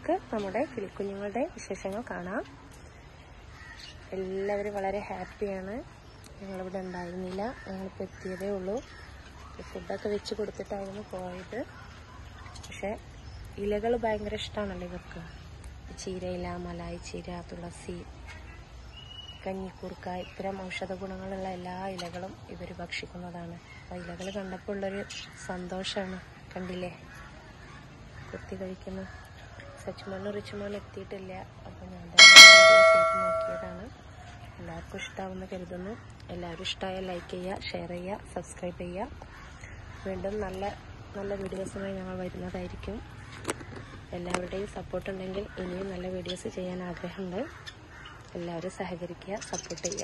നമുക്ക് നമ്മുടെ കിളിക്കുഞ്ഞുങ്ങളുടെ വിശേഷങ്ങൾ കാണാം എല്ലാവരും വളരെ ഹാപ്പിയാണ് ഞങ്ങളിവിടെ ഉണ്ടായിരുന്നില്ല ഞങ്ങളിപ്പോൾ എത്തിയതേ ഉള്ളൂ ഫുഡൊക്കെ വെച്ച് കൊടുത്തിട്ടായിരുന്നു പോയത് പക്ഷേ ഇലകൾ ഭയങ്കര ഇഷ്ടമാണല്ലോ ഇവർക്ക് ചീരയില മലായി ചീര തുളസി കഞ്ഞിക്കൂർക്ക ഇത്തരം ഔഷധ ഗുണങ്ങളുള്ള എല്ലാ ഇലകളും ഇവർ ഭക്ഷിക്കുന്നതാണ് അപ്പോൾ ഇലകൾ കണ്ടപ്പോൾ ഉള്ളൊരു സന്തോഷമാണ് കണ്ടില്ലേ കുത്തി കഴിക്കുന്നു സച്ചുമോനും റിച്ചുമോനും എത്തിയിട്ടില്ല അപ്പോൾ ഞാൻ തന്നെ വീഡിയോ ചെയ്ത് നോക്കിയതാണ് എല്ലാവർക്കും ഇഷ്ടമാവുമെന്ന് കരുതുന്നു എല്ലാവരും ഇഷ്ടമായ ലൈക്ക് ചെയ്യുക ഷെയർ ചെയ്യുക സബ്സ്ക്രൈബ് ചെയ്യുക വീണ്ടും നല്ല നല്ല വീഡിയോസുമായി ഞങ്ങൾ വരുന്നതായിരിക്കും എല്ലാവരുടെയും സപ്പോർട്ട് ഉണ്ടെങ്കിൽ ഇനിയും നല്ല വീഡിയോസ് ചെയ്യാൻ ആഗ്രഹമുണ്ട് എല്ലാവരും സഹകരിക്കുക സപ്പോർട്ട് ചെയ്യുക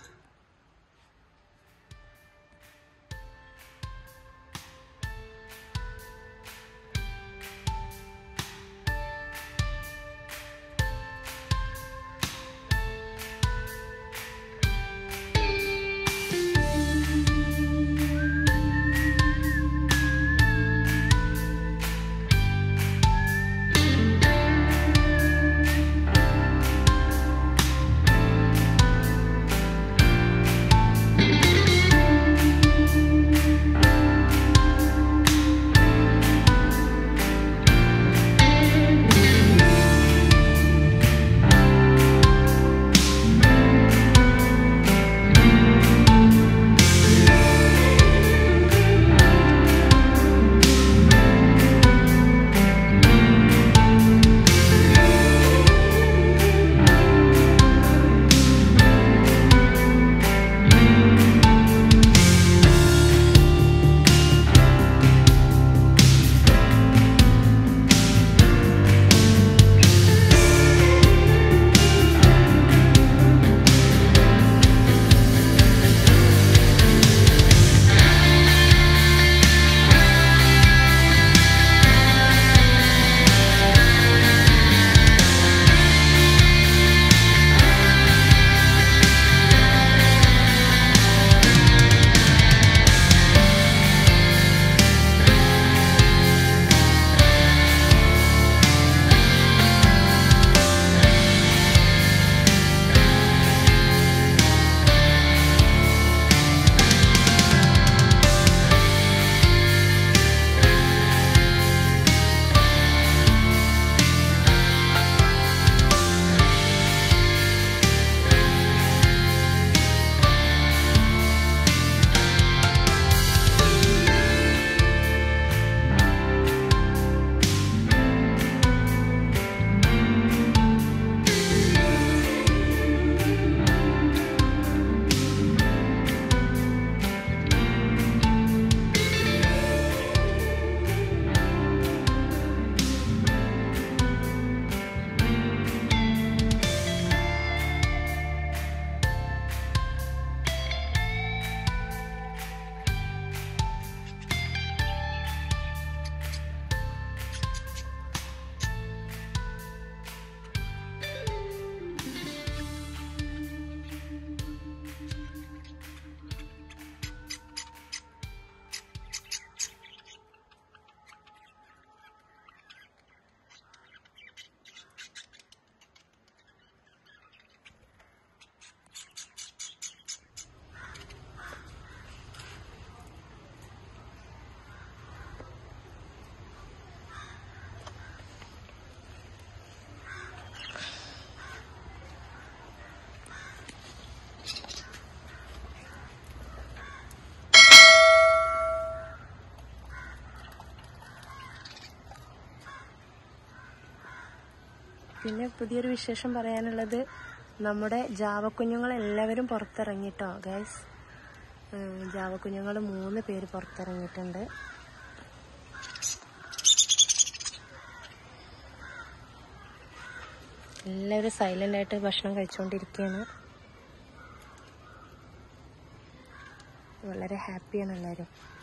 പിന്നെ പുതിയൊരു വിശേഷം പറയാനുള്ളത് നമ്മുടെ ജാവക്കുഞ്ഞുങ്ങൾ എല്ലാവരും പുറത്തിറങ്ങിട്ടോ ഗൈസ് ജാവക്കുഞ്ഞുങ്ങൾ മൂന്ന് പേര് പുറത്തിറങ്ങിയിട്ടുണ്ട് എല്ലാവരും സൈലന്റ് ആയിട്ട് ഭക്ഷണം കഴിച്ചുകൊണ്ടിരിക്കുകയാണ് വളരെ ഹാപ്പിയാണ് എല്ലാവരും